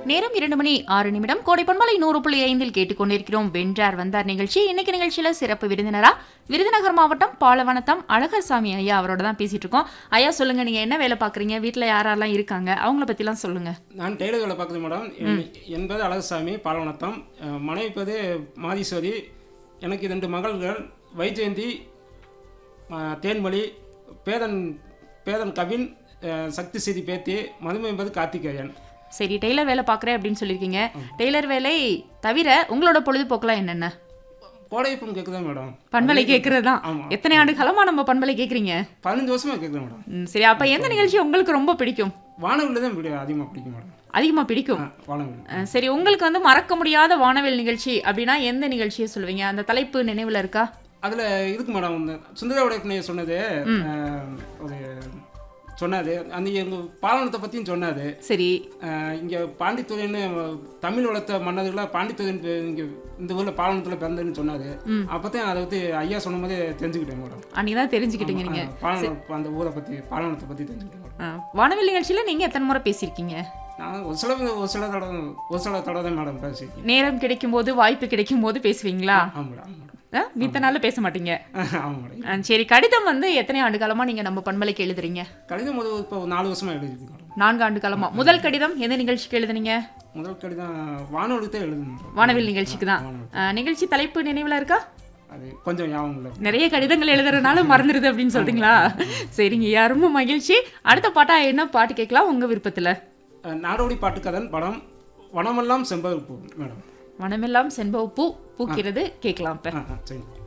நேரம் இரண்டு மணி ஆறு நிமிடம் கோடை பண்பலை நூறு புள்ளி ஐந்தில் கேட்டுக்கொண்டிருக்கிறோம் வென்றார் வந்தார் நிகழ்ச்சி இன்னைக்கு நிகழ்ச்சியில சிறப்பு விருந்தினரா விருதுநகர் மாவட்டம் பாலவனத்தம் அழகர்சாமி ஐயா அவரோட தான் பேசிட்டு இருக்கோம் ஐயா சொல்லுங்க நீங்க என்ன வேலை பாக்குறீங்க வீட்ல யாரெல்லாம் இருக்காங்க அவங்கள பத்திலாம் சொல்லுங்க நான் டெய்லர் வேலை பார்க்குது மேடம் என் என்பது அழகுசாமி பாலவனத்தம் அஹ், மனைவி பேரு மாதீஸ்வரி எனக்கு ரெண்டு மகள்கள் வைஜெயந்தி அஹ், தேன்மொழி பேதன் பேதன் கவின் அஹ், சக்தி சிதி பேத்தி மதுமை என்பது கார்த்திகேயன் சரி டெய்லர் வேலை பாக்குறேன் அப்படின்னு சொல்லியிருக்கீங்க டெய்லர் வேலை தவிர உங்களோட பொழுதுபோக்கெல்லாம் என்னென்ன கோடைப்பும் கேட்குதா மேடம் பண்பலை கேட்கறது தான் ஆமா. எத்தனை ஆண்டு காலமா நம்ம பண்பலை கேட்குறீங்க பதினஞ்சு வருஷமா கேட்குது மேடம் ம், சரி அப்ப எந்த நிகழ்ச்சி உங்களுக்கு ரொம்ப பிடிக்கும் வானவில் தான் பிடி அதிகமாக பிடிக்கும் மேடம் அதிகமா பிடிக்கும் வானவில் அஹ் சரி உங்களுக்கு வந்து மறக்க முடியாத வானவில் நிகழ்ச்சி அப்படின்னா எந்த நிகழ்ச்சியை சொல்லுவீங்க அந்த தலைப்பு நினைவுல இருக்கா அதில் இருக்கு மேடம் இந்த சுந்தர உடைப்பினைய சொன்னது அஹ், ஒரு சொன்னாது அந்த எங்கள் பாலனத்தை பற்றியும் சொன்னாது சரி இங்கே பாண்டித்துறைன்னு தமிழ் வளர்த்த மன்னர்களாக பாண்டித்துறையின் இங்கே இந்த ஊரில் பாலனத்தில் பிறந்ததுன்னு சொன்னார் அப்போ தான் அதை பற்றி ஐயா சொன்ன போதே தெரிஞ்சுக்கிட்டேன் மேடம் அன்னைக்கு தான் தெரிஞ்சுக்கிட்டீங்க நீங்க பாலனம் அந்த ஊரை பற்றி பாலனத்தை பற்றி தெரிஞ்சுக்கிட்டேன் மேடம் அஹ் வானவில் நிகழ்ச்சியில நீங்க எத்தனை முறை பேசியிருக்கீங்க நான் ஒரு சில ஒரு சில தடவை ஒரு சில தடவை தான் மேடம் பேசியிருக்கேன் நேரம் கிடைக்கும் போது வாய்ப்பு கிடைக்கும் போது பேசுவீங்களா ஆமாம் மேடம் ஆமாம் அஹ் மித்த நாள்ல பேச மாட்டீங்க மேடம் ஆமாம் மேடம் அஹ் சரி கடிதம் வந்து எத்தனை ஆண்டு காலமா நீங்க நம்ம பண்பலைக்கு எழுதுறீங்க கடிதம் முதல் இப்போ ஒரு நாலு வருஷமாக எழுதிருக்கு மேடம் நான்கு ஆண்டு காலமா முதல் கடிதம் எந்த நிகழ்ச்சிக்கு எழுதுனீங்க முதல் கடிதம் வானொலிக்கு தான் எழுதுனேன் மேடம் வானவில் நிகழ்ச்சிக்கு தான் அஹ் நிகழ்ச்சி தலைப்பு நினைவுல இருக்கா அது கொஞ்சம் ஞாபகம் இல்லை நிறைய கடிதங்கள் எழுதுறதுனால மறந்துடுது அப்படின்னு சொல்றீங்களா சரிங்க ஐயா ரொம்ப மகிழ்ச்சி அடுத்த பாட்டா என்ன பாட்டு கேட்கலாம் உங்க விருப்பத்துல அஹ் நாடோடி பாட்டுக்கதன் படம் வனமெல்லாம் செம்பருப்பு மேடம் மனமெல்லாம் செண்பக பூ பூக்கிறது கேட்கலாம் இப்ப ஆ ஆ சரி